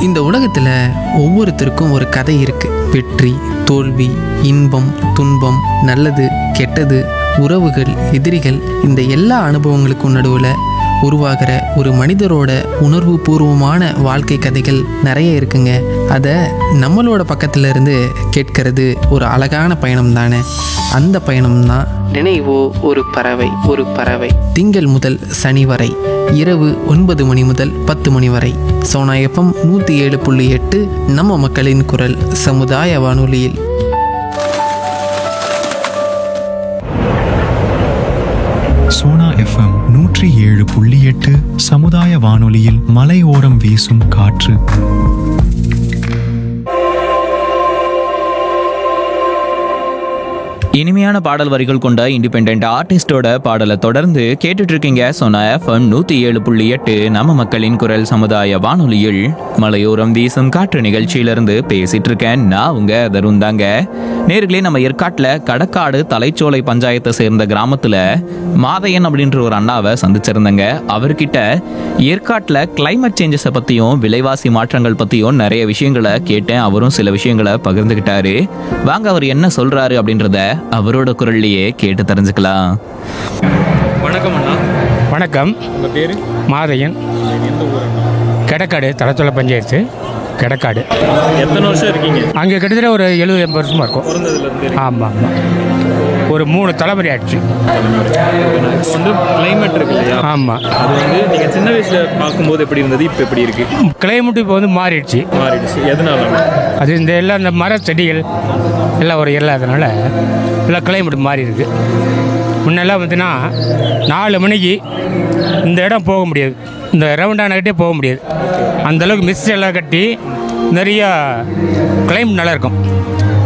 இந்த உலகத்தில் ஒவ்வொருத்தருக்கும் ஒரு கதை இருக்கு வெற்றி தோல்வி இன்பம் துன்பம் நல்லது கெட்டது உறவுகள் எதிரிகள் இந்த எல்லா அனுபவங்களுக்கும் நடுவில் உருவாகிற ஒரு மனிதரோட உணர்வு பூர்வமான வாழ்க்கை கதைகள் நிறைய இருக்குங்க அதை நம்மளோட பக்கத்துல இருந்து கேட்கறது ஒரு அழகான பயணம் தானே அந்த பயணம் தான் நினைவோ ஒரு பறவை ஒரு பறவை திங்கள் முதல் சனி வரை இரவு ஒன்பது மணி முதல் பத்து மணி வரை சோனா எஃப்எம் நூற்றி ஏழு புள்ளி எட்டு நம்ம மக்களின் குரல் சமுதாய வானொலியில் சோனா எஃப்எம் நூற்றி ஏழு புள்ளி எட்டு சமுதாய வானொலியில் மலையோரம் வீசும் காற்று இனிமையான பாடல் வரிகள் கொண்ட இண்டிபெண்ட் ஆர்டிஸ்டோட பாடலை தொடர்ந்து கேட்டுட்டு இருக்கீங்க சொன்ன எஃப்எம் நூத்தி ஏழு புள்ளி எட்டு நம்ம மக்களின் குரல் சமுதாய வானொலியில் மலையோரம் வீசும் காற்று நிகழ்ச்சியிலிருந்து பேசிட்டு இருக்கேன் நான் உங்க தருண் தாங்க நேர்களே நம்ம ஏற்காட்டில் கடக்காடு தலைச்சோலை பஞ்சாயத்தை சேர்ந்த கிராமத்துல மாதையன் அப்படின்ற ஒரு அண்ணாவை சந்திச்சிருந்தேங்க அவர்கிட்ட ஏற்காட்டில் கிளைமேட் சேஞ்சஸை பத்தியும் விலைவாசி மாற்றங்கள் பத்தியும் நிறைய விஷயங்களை கேட்டேன் அவரும் சில விஷயங்களை பகிர்ந்துக்கிட்டாரு வாங்க அவர் என்ன சொல்றாரு அப்படின்றத அவரோட குரல்லையே கேட்டு தெரிஞ்சுக்கலாம் வணக்கம் அண்ணா வணக்கம் உங்கள் பேர் மாதையன் எந்த ஊர் அண்ணா கெடக்காடு தலத்தொலை பஞ்சாயத்து கெடக்காடு எத்தனை வருஷம் இருக்கீங்க அங்கே கிட்டத்தட்ட ஒரு எழுபது எண்பது வருஷமாக இருக்கும் பிறந்ததுலேருந்து ஆமாம் ஆமாம் ஒரு மூணு தலைமுறை ஆச்சு இப்போ வந்து கிளைமேட் இருக்கு இல்லையா ஆமாம் அது வந்து நீங்கள் சின்ன வயசில் பார்க்கும்போது எப்படி இருந்தது இப்போ எப்படி இருக்கு கிளைமேட் இப்போ வந்து மாறிடுச்சு மாறிடுச்சு எதனால அண்ணா? அது இந்த எல்லாம் இந்த மர செடிகள் எல்லாம் ஒரு இல்லாதனால எல்லாம் கிளைமேட் மாறி இருக்கு முன்னெல்லாம் பார்த்தீங்கன்னா நாலு மணிக்கு இந்த இடம் போக முடியாது இந்த ரவுண்டானக்கிட்டே போக முடியாது அந்தளவுக்கு மிஸ்ட் எல்லாம் கட்டி நிறையா கிளைமேட் நல்லா இருக்கும்